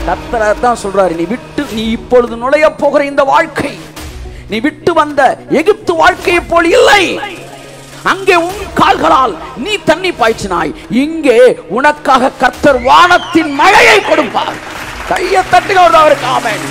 கத்தரை தான் சொல்றாரு நீ விட்டு நீ இப்பொழுது நுழைய போகிற இந்த வாழ்க்கை நீ விட்டு வந்த எகிப்து வாழ்க்கையை போல் இல்லை அங்கே உன் கால்களால் நீ தண்ணி பாய்ச்சினாய் இங்கே உனக்காக கர்த்தர் வானத்தின் மழையை கொடுப்பார் கையை தட்டுக ஒரு அவருக்கு ஆமென்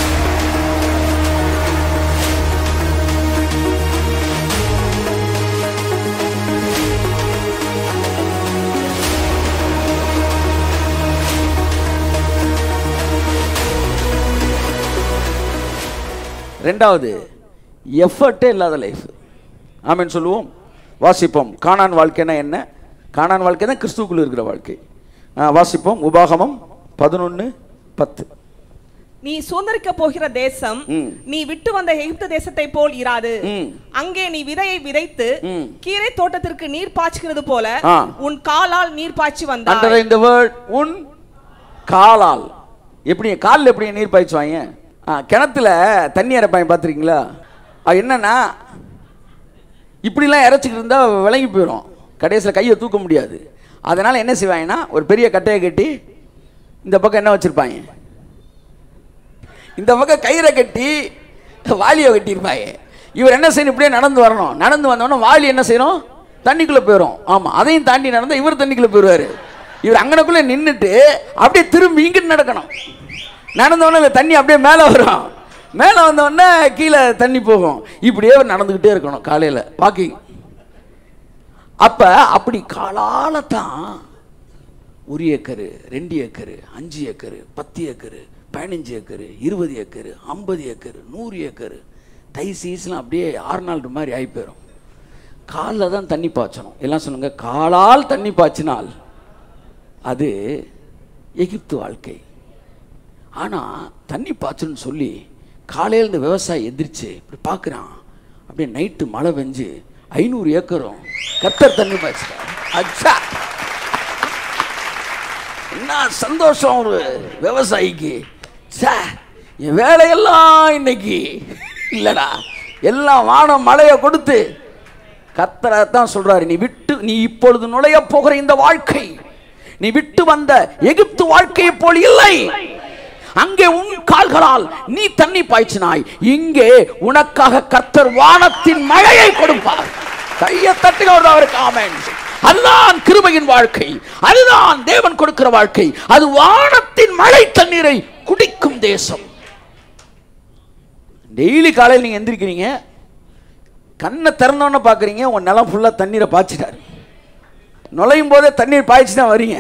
ரெண்டாவது எஃபர்ட்டே இல்லாத லைஃப் ஆமென் சொல்லுவோம் வாசிப்போம் காணான் வாழ்க்கைனா என்ன காணான் வாழ்க்கை தான் கிறிஸ்துவுக்குள்ள இருக்கிற வாழ்க்கை ஆ, வாசிப்போம் உபாகமம் பதினொன்று பத்து நீ சுதந்திரிக்க போகிற தேசம் ம். நீ விட்டு வந்த எகிப்து தேசத்தை போல் இராது ம். அங்கே நீ விதையை விதைத்து ம். கீரை தோட்டத்திற்கு நீர் பாய்ச்சுகிறது போல ஆ. உன் காலால் நீர் பாய்ச்சி அண்டர் வந்தாய் இந்த வேர்ட் உன் காலால் எப்படி காலில் எப்படி நீர் பாய்ச்சுவாங்க ஆ, கிணத்துல தண்ணி இறப்பாங்க பார்த்துருக்கீங்களா அது என்னன்னா இப்படிலாம் இறச்சிக்கிட்டு இருந்தால் விளங்கி போயிடும் கடைசியில் கையை தூக்க முடியாது அதனால் என்ன செய்வாங்கன்னா ஒரு பெரிய கட்டையை கட்டி இந்த பக்கம் என்ன வச்சுருப்பாங்க இந்த பக்கம் கயிறை கட்டி வாலியை கட்டியிருப்பாங்க இவர் என்ன செய்யணும் இப்படியே நடந்து வரணும் நடந்து வந்தோடனே வாலி என்ன செய்யணும் தண்ணிக்குள்ளே போயிடும் ஆமாம் அதையும் தாண்டி நடந்தால் இவர் தண்ணிக்குள்ளே போயிடுவார் இவர் அங்கனக்குள்ளே நின்றுட்டு அப்படியே திரும்பி இங்கிட்டு நடக்கணும் நடந்தவொடனே இந்த தண்ணி அப்படியே மேலே வரும் மேலே வந்தோடனே கீழே தண்ணி போகும் இப்படியே அவர் நடந்துக்கிட்டே இருக்கணும் காலையில் வாக்கிங் அப்போ அப்படி காலால தான் ஒரு ஏக்கரு ரெண்டு ஏக்கரு அஞ்சு ஏக்கரு பத்து ஏக்கரு பதினஞ்சு ஏக்கரு இருபது ஏக்கரு ஐம்பது ஏக்கரு நூறு ஏக்கரு தை சீஸ்லாம் அப்படியே ஆறு நாள் மாதிரி ஆகி போயிடும் காலில் தான் தண்ணி பாய்ச்சணும் எல்லாம் சொல்லுங்க காலால் தண்ணி பாய்ச்சினால் அது எகிப்து வாழ்க்கை ஆனால் தண்ணி பாய்ச்சணும்னு சொல்லி காலையில் இந்த விவசாயி எந்திரிச்சு இப்படி பார்க்குறான் அப்படியே நைட்டு மழை பெஞ்சு ஐநூறு ஏக்கரும் கத்தர் தண்ணி பாய்ச்சிட்டார் அச்சா என்ன சந்தோஷம் ஒரு விவசாயிக்கு சே என் வேலையெல்லாம் இன்னைக்கு இல்லடா எல்லாம் வானம் மழையை கொடுத்து கத்தரை தான் சொல்றாரு நீ விட்டு நீ இப்பொழுது நுழைய போகிற இந்த வாழ்க்கை நீ விட்டு வந்த எகிப்து வாழ்க்கையை போல் இல்லை அங்கே உன் கால்களால் நீ தண்ணி பாய்ச்சினாய் இங்கே உனக்காக கர்த்தர் வானத்தின் மழையை கொடுப்பார் கையை தட்டுக ஒரு அவருக்கு ஆமென் அதுதான் கிருபையின் வாழ்க்கை அதுதான் தேவன் கொடுக்கிற வாழ்க்கை அது வானத்தின் மழை தண்ணீரை குடிக்கும் தேசம் டெய்லி காலையில் நீங்க எந்திரிக்கிறீங்க கண்ணை திறந்தோன்னு பார்க்குறீங்க உன் நிலம் ஃபுல்லாக தண்ணீரை பாய்ச்சிட்டாரு நுழையும் போதே தண்ணீர் பாய்ச்சி தான் வரீங்க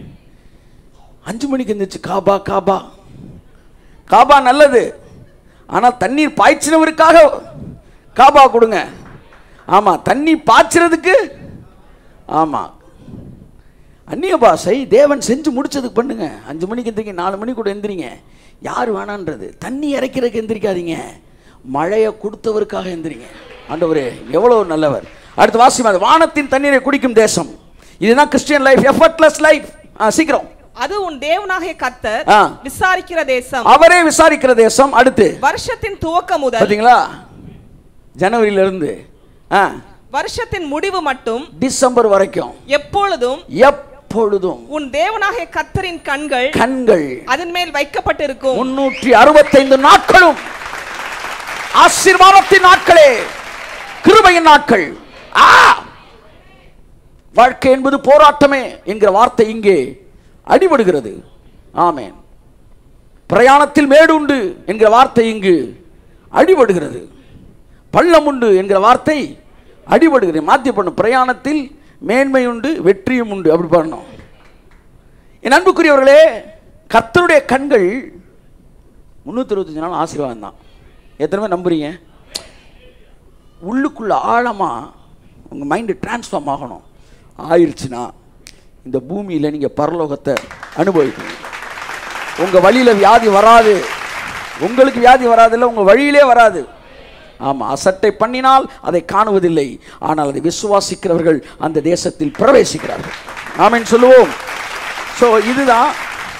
அஞ்சு மணிக்கு எந்திரிச்சு காபா காபா காபா நல்லது ஆனால் தண்ணீர் பாய்ச்சினவருக்காக காபா கொடுங்க ஆமாம் தண்ணி பாய்ச்சறதுக்கு ஆமாம் அந்நிய பாஷை தேவன் செஞ்சு முடிச்சதுக்கு பண்ணுங்க அஞ்சு மணிக்கு எந்திரிங்க நாலு மணி கூட எந்திரிங்க யார் வேணான்றது தண்ணி இறைக்கிறதுக்கு எந்திரிக்காதீங்க மழையை கொடுத்தவருக்காக எந்திரிங்க ஆண்டவரே எவ்வளோ நல்லவர் அடுத்து வாசிமா வானத்தின் தண்ணீரை குடிக்கும் தேசம் இதுதான் கிறிஸ்டியன் லைஃப் எஃபர்ட்லெஸ் லைஃப் சீக்கிரம் அது உன் தேவனாகிய கர்த்தர் ஆ. விசாரிக்கிற தேசம் அவரே விசாரிக்கிற தேசம் அடுத்து வருஷத்தின் துவக்கம் முதல் பார்த்தீங்களா ஜனவரியில இருந்து ஆ வருஷத்தின் முடிவு மட்டும் டிசம்பர் வரைக்கும் எப்பொழுதும் எப்பொழுதும் உன் தேவனாகிய கர்த்தரின் கண்கள் கண்கள் அதன் மேல் வைக்கப்பட்டிருக்கும் முன்னூற்றி அறுபத்தைந்து நாட்களும் ஆசீர்வாதத்தின் நாட்களே கிருபையின் நாட்கள் ஆ வாழ்க்கை என்பது போராட்டமே என்கிற வார்த்தை இங்கே அடிபடுகிறது ஆமென் பிரயாணத்தில் மேடு உண்டு என்கிற வார்த்தை இங்கு அடிபடுகிறது பள்ளம் உண்டு என்கிற வார்த்தை அடிபடுகிறது மாற்றி பண்ணும் பிரயாணத்தில் மேன்மை உண்டு வெற்றியும் உண்டு அப்படி பண்ணணும் என் அன்புக்குரியவர்களே கர்த்தருடைய கண்கள் முந்நூற்றி இருபத்தஞ்சு நாள் ஆசீர்வாதம் தான் எத்தனை பேர் நம்புறீங்க உள்ளுக்குள்ள ஆழமாக உங்கள் மைண்டு டிரான்ஸ்ஃபார்ம் ஆகணும் ஆயிருச்சுன்னா இந்த பூமியில் நீங்கள் பரலோகத்தை அனுபவிக்கணும் உங்கள் வழியில் வியாதி வராது உங்களுக்கு வியாதி வராதில்ல உங்கள் வழியிலே வராது ஆமாம் அசட்டை பண்ணினால் அதை காணுவதில்லை ஆனால் அதை விசுவாசிக்கிறவர்கள் அந்த தேசத்தில் பிரவேசிக்கிறார்கள் ஆமென் சொல்லுவோம் ஸோ இதுதான்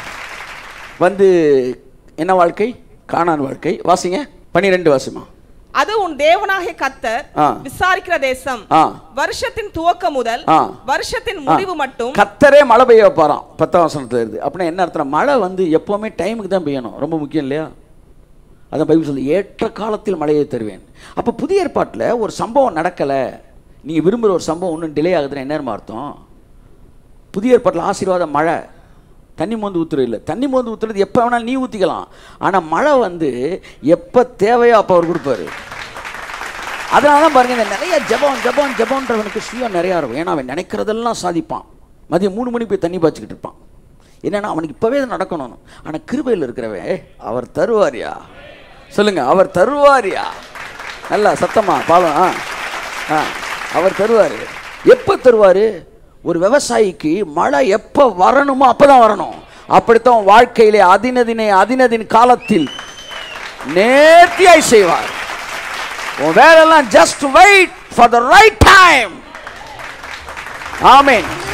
வந்து என்ன வாழ்க்கை காணான் வாழ்க்கை வாசிங்க பன்னிரெண்டு வாசிமா அது உன் தேவனாகிய கத்தர் ஆ. விசாரிக்கிற தேசம் ஆ வருஷத்தின் துவக்கம் முதல் ஆ. வருஷத்தின் முடிவு மட்டும் கத்தரே மழை பெய்ய வைப்பாராம் பத்தாம் வசனத்துல இருந்து அப்படின்னா என்ன அர்த்தம் மழை வந்து எப்போவுமே டைமுக்கு தான் பெய்யணும் ரொம்ப முக்கியம் இல்லையா அதான் பைபிள் சொல்லி ஏற்ற காலத்தில் மழையை தருவேன் அப்போ புதிய ஏற்பாட்டில் ஒரு சம்பவம் நடக்கலை நீங்கள் விரும்புகிற ஒரு சம்பவம் ஒன்றும் டிலே ஆகுதுன்னா என்ன அர்த்தம் புதிய ஏற்பாட்டில் ஆசீர்வாத மழை தண்ணி மோந்து ஊற்றுறது இல்லை தண்ணி மோந்து ஊற்றுறது எப்போ வேணாலும் நீ ஊற்றிக்கலாம் ஆனால் மழை வந்து எப்போ தேவையோ அப்போ அவர் கொடுப்பாரு அதனால தான் பாருங்க இந்த நிறைய ஜெபம் ஜெபம் ஜெபம்ன்றவனுக்கு சுயம் நிறையா இருக்கும் ஏன்னா அவன் நினைக்கிறதெல்லாம் சாதிப்பான் மதியம் மூணு மணி போய் தண்ணி பாய்ச்சிக்கிட்டு இருப்பான் என்னன்னா அவனுக்கு இப்போவே இது நடக்கணும் ஆனால் கிருபையில் இருக்கிறவன் "ஏய், அவர் தருவாரியா சொல்லுங்க அவர் தருவாரியா நல்லா சத்தமா பாவம் ஆ ஆ அவர் தருவார் எப்போ தருவார் ஒரு விவசாயிக்கு மழை எப்போ வரணுமோ அப்போ தான் வரணும் அப்படித்தான் உன் வாழ்க்கையிலே அதினதினை அதினதின் காலத்தில் நேர்த்தியாய் செய்வார் உன் வேலையெல்லாம் just wait for the right time amen